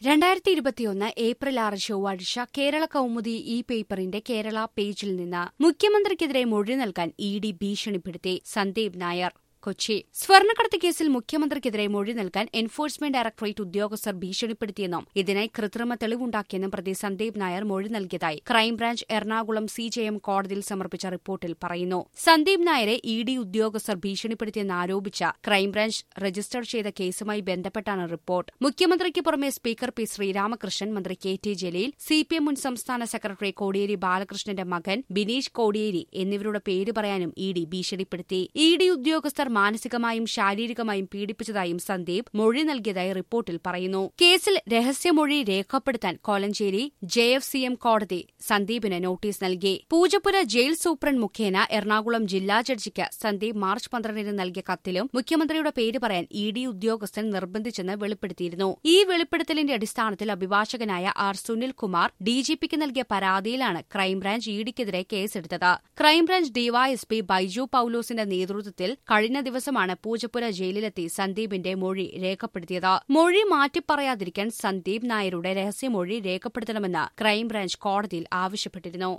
രണ്ടായിരത്തി ഇരുപത്തിയൊന്ന് ഏപ്രിൽ ആറ് ചൊവ്വാഴ്ച കേരള കൗമുദി ഇ പേപ്പറിന്റെ കേരള പേജിൽ നിന്ന് മുഖ്യമന്ത്രിക്കെതിരെ മൊഴി നൽകാൻ ഇ ഡി ഭീഷണിപ്പെടുത്തി സന്ദീപ് നായർ കൊച്ചി സ്വർണ്ണക്കടത്ത് കേസിൽ മുഖ്യമന്ത്രിക്കെതിരെ മൊഴി നൽകാൻ എൻഫോഴ്സ്മെന്റ് ഡയറക്ടറേറ്റ് ഉദ്യോഗസ്ഥർ ഭീഷണിപ്പെടുത്തിയെന്നും ഇതിനായി കൃത്രിമ തെളിവുണ്ടാക്കിയെന്നും പ്രതി സന്ദീപ് നായർ മൊഴി നൽകിയതായി crime branch Ernakulam C J M കോടതിയിൽ സമർപ്പിച്ച റിപ്പോർട്ടിൽ പറയുന്നു സന്ദീപ് നായരെ ഇ ഡി ഉദ്യോഗസ്ഥർ ഭീഷണിപ്പെടുത്തിയെന്നാരോപിച്ച ക്രൈംബ്രാഞ്ച് രജിസ്റ്റർ ചെയ്ത കേസുമായി ബന്ധപ്പെട്ടാണ് റിപ്പോർട്ട് മുഖ്യമന്ത്രിക്ക് പുറമെ സ്പീക്കർ പി ശ്രീരാമകൃഷ്ണൻ മന്ത്രി K T Jaleel C P M മുൻ സംസ്ഥാന സെക്രട്ടറി കോടിയേരി ബാലകൃഷ്ണന്റെ മകൻ ബിനീഷ് കോടിയേരി എന്നിവരുടെ പേര് പറയാനും ഇ ഡി ഭീഷണിപ്പെടുത്തി ഇ ഡി ഉദ്യോഗസ്ഥർ മാനസികമായും ശാരീരികമായും പീഡിപ്പിച്ചതായും സന്ദീപ് മൊഴി നൽകിയതായി റിപ്പോർട്ടിൽ പറയുന്നു കേസിൽ രഹസ്യമൊഴി രേഖപ്പെടുത്താൻ Kolenchery J F C M കോടതി സന്ദീപിന് നോട്ടീസ് നൽകി പൂജപ്പുര ജയിൽ സൂപ്രണ്ട് മുഖേന എറണാകുളം ജില്ലാ ജഡ്ജിക്ക് സന്ദീപ് മാർച്ച് പന്ത്രണ്ടിന് നൽകിയ കത്തിലും മുഖ്യമന്ത്രിയുടെ പേര് പറയാൻ ഇ ഡി ഉദ്യോഗസ്ഥൻ നിർബന്ധിച്ചെന്ന് വെളിപ്പെടുത്തിയിരുന്നു ഈ വെളിപ്പെടുത്തലിന്റെ അടിസ്ഥാനത്തിൽ അഭിഭാഷകനായ ആർ സുനിൽകുമാർ ഡിജിപിക്ക് നൽകിയ പരാതിയിലാണ് ക്രൈംബ്രാഞ്ച് ഇ ഡിക്കെതിരെ കേസെടുത്തത് ക്രൈംബ്രാഞ്ച് ഡിവൈഎസ്പി ബൈജു പൌലോസിന്റെ നേതൃത്വത്തിൽ കഴിഞ്ഞ ദിവസമാണ് പൂജപ്പുര ജയിലിലെത്തി സന്ദീപിന്റെ മൊഴി രേഖപ്പെടുത്തിയത് മൊഴി മാറ്റിപ്പറയാതിരിക്കാൻ സന്ദീപ് നായരുടെ രഹസ്യമൊഴി രേഖപ്പെടുത്തണമെന്ന് ക്രൈംബ്രാഞ്ച് കോടതിയിൽ ആവശ്യപ്പെട്ടിരുന്നു